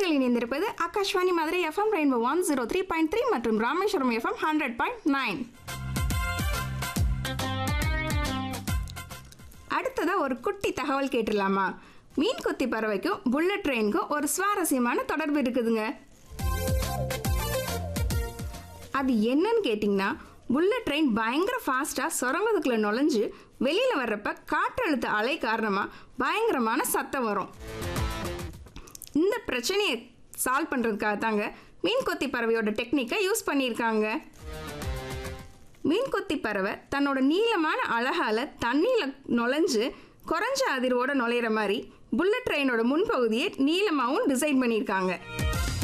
நேர்கள் இணைந்திருப்பது Aakashvani Madurai FM rainbow one zero three point three மற்றும் Rameswaram FM hundred point nine அடுத்ததா ஒரு குட்டி தகவல் கேட்டுடலாமா மீன் கொத்தி பறவைக்கும் புல்லட் ட்ரெயினுக்கும் ஒரு சுவாரஸ்யமான தொடர்பு இருக்குதுங்க அது என்னன்னு கேட்டிங்கன்னா புல்லட் ட்ரெயின் பயங்கர ஃபாஸ்ட்டாக சுரங்கத்துக்குள்ள நுழைஞ்சு வெளியில் வர்றப்ப காற்றழுத்த அலை காரணமாக பயங்கரமான சத்தம் வரும் இந்த பிரச்சனையை சால்வ் பண்ணுறதுக்காக தாங்க மீன் கொத்தி பறவையோட டெக்னிக்கை யூஸ் பண்ணியிருக்காங்க மீன் கொத்தி பறவை தன்னோட நீளமான அழகால தண்ணியில் நுழைஞ்சு குறைஞ்ச அதிர்வோட நுழையிற மாதிரி புல்லட் ட்ரெயினோட முன்பகுதியை நீளமாகவும் டிசைன் பண்ணியிருக்காங்க